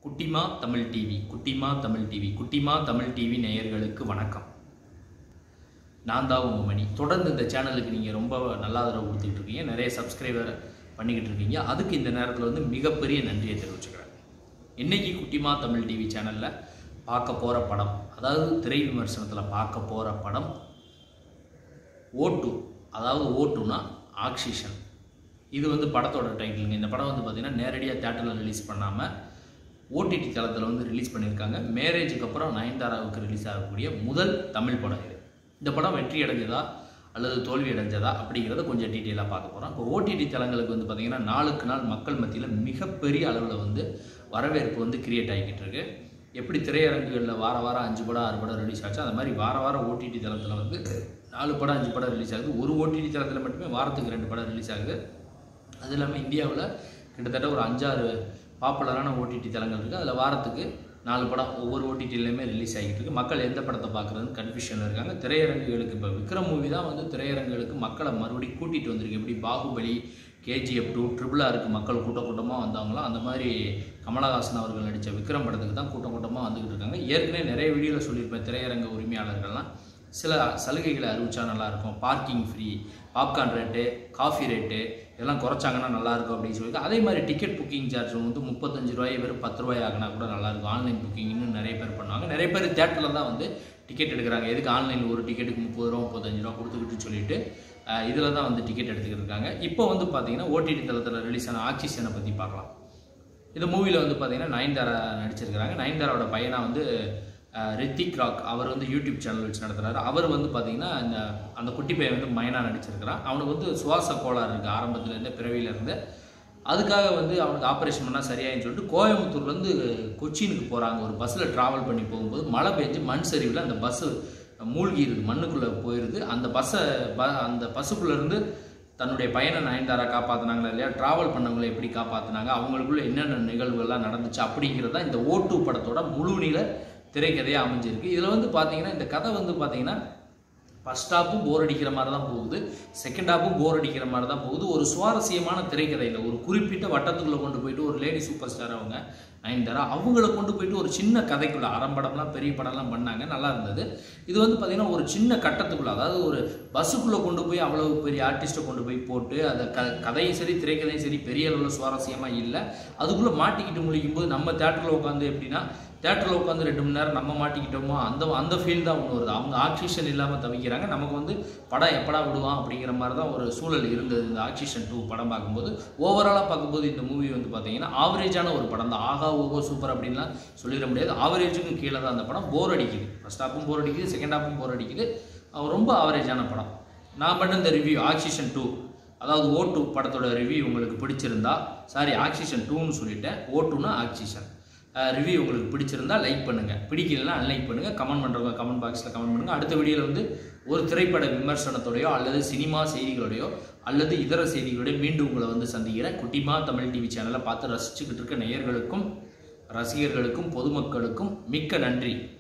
குட்டிமா தமிழ் டிவி குட்டிமா தமிழ் டிவி குட்டிமா தமிழ் டிவி நேயர்களுக்கு வணக்கம் நான் தான் உங்கள் மணி தொடர்ந்து இந்த சேனலுக்கு நீங்கள் ரொம்ப நல்ல ஆதரவு கொடுத்துக்கிட்டு இருக்கீங்க நிறைய சப்ஸ்கிரைபர் பண்ணிக்கிட்டு இருக்கீங்க அதுக்கு இந்த நேரத்தில் வந்து மிகப்பெரிய நன்றியை தெரிவிச்சுக்கிறேன் இன்னைக்கு குட்டிமா தமிழ் டிவி சேனலில் பார்க்க போகிற படம் அதாவது திரை விமர்சனத்தில் பார்க்க போகிற படம் ஓட்டு அதாவது ஓட்டுனா ஆக்சிஷன் இது வந்து படத்தோட டைட்டிலுங்க இந்த படம் வந்து பார்த்திங்கன்னா நேரடியாக தேட்டரில் ரிலீஸ் பண்ணாமல் ஓடிடி தளத்தில் வந்து ரிலீஸ் பண்ணியிருக்காங்க மேரேஜுக்கு அப்புறம் நயன்தாராவுக்கு ரிலீஸ் ஆகக்கூடிய முதல் தமிழ் படம் இது இந்த படம் வெற்றி அடைஞ்சதா அல்லது தோல்வி அடைஞ்சதா அப்படிங்கிறத கொஞ்சம் டீட்டெயிலாக பார்க்க போகிறோம் இப்போ ஓடிடி தளங்களுக்கு வந்து பார்த்திங்கன்னா நாளுக்கு நாள் மக்கள் மத்தியில் மிகப்பெரிய அளவில் வந்து வரவேற்பு வந்து கிரியேட் ஆகிக்கிட்டு இருக்கு எப்படி திரையரங்குகளில் வார வாரம் அஞ்சு படம் ஆறு படம் ரிலீஸ் ஆச்சு அந்த மாதிரி வார வாரம் ஓடிடி தளத்தில் வந்து நாலு படம் அஞ்சு படம் ரிலீஸ் ஆகுது ஒரு ஓடிடி தளத்தில் மட்டுமே வாரத்துக்கு ரெண்டு படம் ரிலீஸ் ஆகுது அது இல்லாமல் இந்தியாவில் கிட்டத்தட்ட ஒரு அஞ்சாறு பாப்புலரான ஓடிடி தளங்கள் இருக்குது அதில் வாரத்துக்கு நாலு படம் ஒவ்வொரு ஓடிடிலையுமே ரிலீஸ் ஆகிட்டு இருக்கு மக்கள் எந்த படத்தை பார்க்குறதுன்னு கன்ஃபியூஷனில் இருக்காங்க திரையரங்குகளுக்கு இப்போ விக்ரம் மூவி தான் வந்து திரையரங்குகளுக்கு மக்களை மறுபடியும் கூட்டிகிட்டு வந்திருக்கு எப்படி பாகுபலி கேஜிஎஃப் டூ ட்ரிபிள் ஆருக்கு மக்கள் கூட்ட கூட்டமாக வந்தாங்களோ அந்த மாதிரி கமலஹாசன் அவர்கள் நடித்த விக்ரம் படத்துக்கு தான் கூட்டம் கூட்டமாக வந்துக்கிட்டு இருக்காங்க ஏற்கனவே நிறைய வீடியோவில் சொல்லியிருப்பேன் திரையரங்க உரிமையாளர்கள்லாம் சில சலுகைகளை அறிவிச்சா நல்லாயிருக்கும் parking free popcorn rate coffee rate இதெல்லாம் குறைச்சாங்கன்னா நல்லாயிருக்கும் அப்படின்னு சொல்லிட்டு அதே மாதிரி டிக்கெட் புக்கிங் சார்ஜ் வந்து முப்பத்தஞ்சு ரூபாய் வெறும் பத்து ரூபாய் ஆகினா கூட நல்லாயிருக்கும் ஆன்லைன் புக்கிங்னு நிறைய பேர் பண்ணுவாங்க நிறைய பேர் தேட்டரில் தான் வந்து டிக்கெட் எடுக்கிறாங்க எதுக்கு ஆன்லைனில் ஒரு டிக்கெட்டுக்கு முப்பது ரூபா முப்பத்தஞ்சு ரூபா கொடுத்துக்கிட்டு சொல்லிட்டு இதில் தான் வந்து டிக்கெட் எடுத்துக்கிட்டு இருக்காங்க இப்போ வந்து பார்த்தீங்கன்னா ஓடிடி தளத்தில் ரிலீஸ் ஆன ஆக்சிஜனை பற்றி பார்க்கலாம் இந்த மூவியில் வந்து பார்த்தீங்கன்னா நயன்தாரா நடிச்சிருக்கிறாங்க நயன்தாராவோட பையனா வந்து ரித்திக் ராக் அவர் வந்து யூடியூப் சேனல் வச்சு நடத்துகிறாரு அவர் வந்து பார்த்தீங்கன்னா இந்த அந்த குட்டி பையன் வந்து மைனா நடிச்சிருக்கிறான் அவனுக்கு வந்து சுவாச கோளாறு இருக்குது ஆரம்பத்துலேருந்தே பிறவியிலேருந்து அதுக்காக வந்து அவனுக்கு ஆப்ரேஷன் பண்ணால் சரியாயின்னு சொல்லிட்டு கோயம்புத்தூர்லேருந்து கொச்சினுக்கு போகிறாங்க ஒரு பஸ்ஸில் ட்ராவல் பண்ணி போகும்போது மழை பெஞ்சு மண் சரிவில் அந்த பஸ்ஸு மூழ்கிடுது மண்ணுக்குள்ளே போயிடுது அந்த பஸ்ஸை ப அந்த பஸ்ஸுக்குள்ளேருந்து தன்னுடைய பையனை நயன்தாரா காப்பாற்றினாங்களா இல்லையா ட்ராவல் பண்ணவங்களை எப்படி காப்பாற்றினாங்க அவங்களுக்குள்ள என்னென்ன நிகழ்வுகள்லாம் நடந்துச்சு அப்படிங்கிறது தான் இந்த ஓட்டு படத்தோட முழு நில திரைக்கதையாக அமைஞ்சிருக்கு இதில் வந்து பார்த்தீங்கன்னா இந்த கதை வந்து பார்த்தீங்கன்னா ஃபஸ்ட் ஹாப்பும் போர் அடிக்கிற மாதிரி தான் போகுது செகண்ட் ஹாப்பும் போர் அடிக்கிற மாதிரி தான் போகுது ஒரு சுவாரஸ்யமான திரைக்கதையில் ஒரு குறிப்பிட்ட வட்டத்துக்குள்ளே கொண்டு போயிட்டு ஒரு லேடி சூப்பர் ஸ்டார் அவங்க நயன்தாரா அவங்கள கொண்டு போயிட்டு ஒரு சின்ன கதைக்குள்ள அறம்படம்லாம் பெரிய படம்லாம் பண்ணாங்க நல்லா இருந்தது இது வந்து பார்த்திங்கன்னா ஒரு சின்ன கட்டத்துக்குள்ள அதாவது ஒரு பஸ்ஸுக்குள்ளே கொண்டு போய் அவ்வளவு பெரிய ஆர்டிஸ்ட்டை கொண்டு போய் போட்டு அந்த க கதையும் சரி திரைக்கதையும் சரி பெரிய அளவில் சுவாரஸ்யமாக இல்லை அதுக்குள்ளே மாட்டிக்கிட்டு முழிக்கும் போது நம்ம தேட்டரில் உட்காந்து எப்படின்னா தேட்டரில் உட்காந்து ரெண்டு மணி நேரம் நம்ம மாட்டிக்கிட்டோமோ அந்த அந்த ஃபீல் தான் ஒன்று வருது அவங்க ஆக்சிஷன் இல்லாமல் தவிக்கிறாங்க நமக்கு வந்து படம் எப்படா விடுவான் அப்படிங்கிற மாதிரி தான் ஒரு சூழல் இருந்தது இந்த ஆக்சிஷன் டூ படம் பார்க்கும்போது ஓவராலாக பார்க்கும்போது இந்த மூவி வந்து பார்த்தீங்கன்னா ஆவரேஜான ஒரு படம் தான் ஆகா ஓகோ சூப்பர் அப்படின்லாம் சொல்லிட முடியாது ஆவரேஜுக்கும் கீழே தான் அந்த படம் போர் அடிக்குது ஃபஸ்ட் ஹாப்பும் போர் அடிக்குது செகண்ட் ஹாப்பும் போர் அடிக்குது ரொம்ப ஆவரேஜான படம் நான் பண்ண இந்த ரிவ்யூ ஆக்சிஷன் டூ அதாவது ஓ டூ படத்தோட ரிவ்யூ உங்களுக்கு பிடிச்சிருந்தா சாரி ஆக்சிஷன் டூன்னு சொல்லிட்டேன் ஓ டூனா ஆக்சிஷன் ரிவ்யூ உங்களுக்கு பிடிச்சிருந்தா லைக் பண்ணுங்கள் பிடிக்கலன்னா அன்லைக் பண்ணுங்கள் கமெண்ட் பண்ணுறவங்க கமெண்ட் பாக்ஸில் கமெண்ட் பண்ணுங்கள் அடுத்த வீடியோவில் வந்து ஒரு திரைப்பட விமர்சனத்தோடையோ அல்லது சினிமா செய்திகளோடையோ அல்லது இதர செய்திகளோடய மீண்டும் உங்களை வந்து சந்திக்கிறேன் குட்டிமா தமிழ் டிவி சேனலை பார்த்து ரசிச்சுக்கிட்டு இருக்க நேயர்களுக்கும் ரசிகர்களுக்கும் பொதுமக்களுக்கும் மிக்க நன்றி